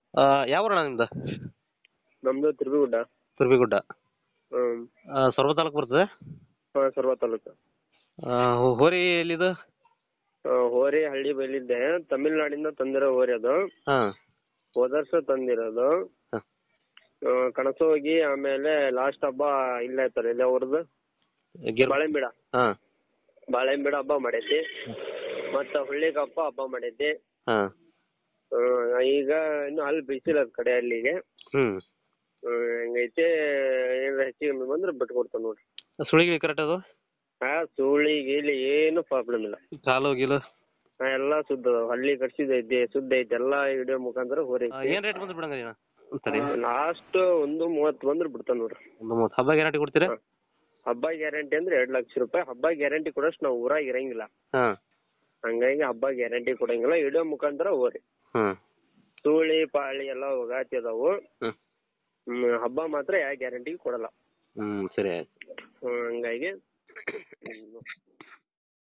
ಯಾವ ಊರಣ್ಣ ನಿಮ್ದು ನಮ್ಮದು ತಿರುಗುಡ್ಡ ತುರ್ಬಿಗುಡ್ಡ ಹ್ಞೂ ಸೊರಬ ತಾಲೂಕು ಬರ್ತದೆ ಹಾಂ ಸರ್ವ ತಾಲೂಕು ಆ, ಹೋ- ಹೋರಿ ಎಲ್ಲಿದು ಆ, ಹೋರಿ ಹಳ್ಳಿ ಬೈಲಿದ್ದೆ ತಮಿಳ್ನಾಡಿಂದ ತಂದಿರೋ ಹೋರಿ ಅದು ಹಾಂ ಹೋದ ವರ್ಷ ತಂದಿರೋದು ಹಾಂ ಆ, ಕಣಸೋಗಿ ಆಮೇಲೆ ಲಾಸ್ಟ್ ಹಬ್ಬ ಇಲ್ಲೇ ಐತಲ್ಲ ಇಲ್ಲೇ ಅವ್ರದ್ದು ಗಿರ್ ಬಾಳೆಂಬಿಡ ಹಾಂ ಬಾಳೆಂಬಿಡ ಹಬ್ಬ ಮಾಡೈತಿ ಮತ್ತು ಹುಳ್ಳಿಗಪ್ಪ ಹಬ್ಬ ಮಾಡೈತಿ ಹಾಂ ಆ, ಈಗ ಇನ್ನು ಅಲ್ಲಿ ಬಿಸಿಲ ಕಡೆ ಅಲ್ಲಿಗೆ ಹ್ಞೂ ಹಂಗೈತೆ ಏನಾರ ಹೆಚ್ಚು ಕಮ್ಮಿ ಬಂದ್ರೆ ಬಿಟ್ಕೊಡ್ತಾನೆ ನೋಡ್ರಿ ಸುಳಿಗೆ ಕರೆಕ್ಟ್ ಅದು ಹಾ ಸುಳಿ ಗೀಳಿ ಏನು ಪ್ರಾಬ್ಲಮ್ ಇಲ್ಲ ಕಾಲು ಗೀಲು ಹಾ, ಎಲ್ಲ ಶುದ್ಧ ಅದಾವ ಹಳ್ಳಿ ಕಟ್ಸಿದೈತಿ ಶುದ್ಧ ಐತಿ ಎಲ್ಲ ವಿಡಿಯೋ ಮುಖಾಂತರ ಹೋರಿ ಏನು ರೇಟ್ ಬಂದ್ರೆ ಬಿಡಂಗ ನೀನು ಸರಿ ಲಾಸ್ಟ್ ಒಂದು ಮೂವತ್ತು ಬಂದ್ರೆ ಬಿಡ್ತಾನೆ ನೋಡ್ರಿ ಒಂದು ಮೂವತ್ತು ಹಬ್ಬ ಗ್ಯಾರಂಟಿ ಕೊಡ್ತೀರಾ ಹಾ. ಹಬ್ಬ ಗ್ಯಾರಂಟಿ ಅಂದ್ರೆ ಎರಡು ಲಕ್ಷ ರೂಪಾಯಿ ಹಬ್ಬ ಗ್ಯಾರಂಟಿ ಕೊಡೋಷ್ಟು ನಾವು ಊರಾಗ ಇರಂಗಿಲ್ಲ ಹಾಂ ಹಂಗಾಗಿ ಹಬ್ಬ ಗ್ಯಾರಂಟಿ ಕೊಡಂಗಿಲ್ಲ ವಿಡಿಯೋ ಮುಖಾಂತರ ಹೋರಿ ಹ್ಞೂ ಸೂಳಿ ಪಾಳಿ ಎಲ್ಲ ಹೋಗಾತಿ ಅದಾವು ಹ್ಞೂ ಹ್ಮ್, ಹಬ್ಬ ಮಾತ್ರ ಯಾವ ಗ್ಯಾರಂಟಿ ಕೊಡಲ್ಲ ಹ್ಞೂ ಸರಿ ಆಯ್ತು ಹ್ಮ್, ಹಂಗಾಗಿ ಹ್ಮ್,